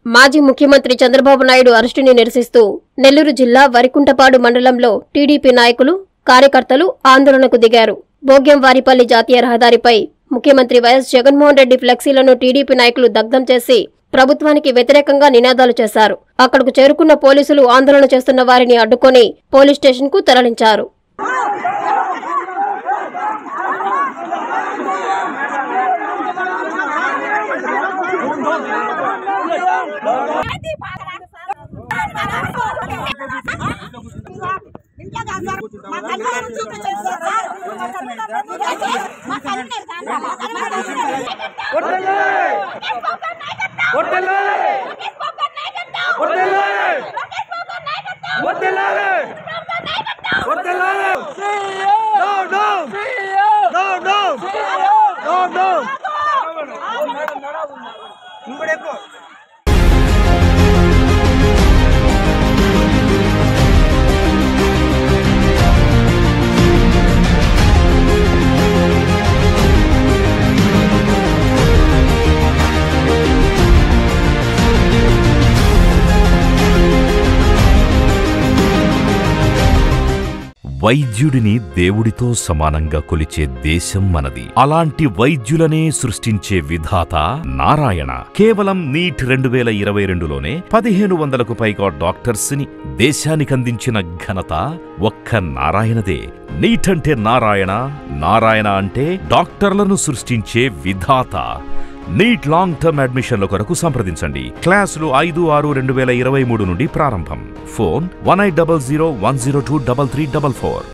మాజీ ముఖ్యమంత్రి చంద్రబాబు నాయుడు అరెస్టుని నిరసిస్తూ నెల్లూరు జిల్లా వరికుంటపాడు మండలంలో టీడీపీ నాయకులు కార్యకర్తలు ఆందోళనకు దిగారు భోగ్యంవారిపల్లి జాతీయ రహదారిపై ముఖ్యమంత్రి వైఎస్ జగన్మోహన్ రెడ్డి ఫ్లెక్సీలను టీడీపీ నాయకులు దగ్ధం చేసి ప్రభుత్వానికి వ్యతిరేకంగా నినాదాలు చేశారు అక్కడకు చేరుకున్న పోలీసులు ఆందోళన చేస్తున్న వారిని అడ్డుకొని పోలీస్ స్టేషన్కు తరలించారు ఇంట్లో కాదు సార్. మా కన్నులను చూపించండి సార్. మా కన్నులను కాదు. మా కన్నులను చూపించండి. వైద్యుడిని దేవుడితో సమానంగా కొలిచే దేశం మనది అలాంటి వైద్యులనే సృష్టించే విధాత నారాయణ కేవలం నీట్ రెండు వేల ఇరవై రెండులోనే పదిహేను వందలకు పైగా డాక్టర్స్ ని దేశానికందించిన ఘనత ఒక్క నారాయణదే నీట్ అంటే నారాయణ నారాయణ అంటే డాక్టర్లను సృష్టించే విధాత నీట్ లాంగ్ టర్మ్ అడ్మిషన్ల కొరకు సంప్రదించండి క్లాసులు ఐదు ఆరు రెండు వేల ఇరవై మూడు నుండి ప్రారంభం phone one eight double zero one zero two double three double four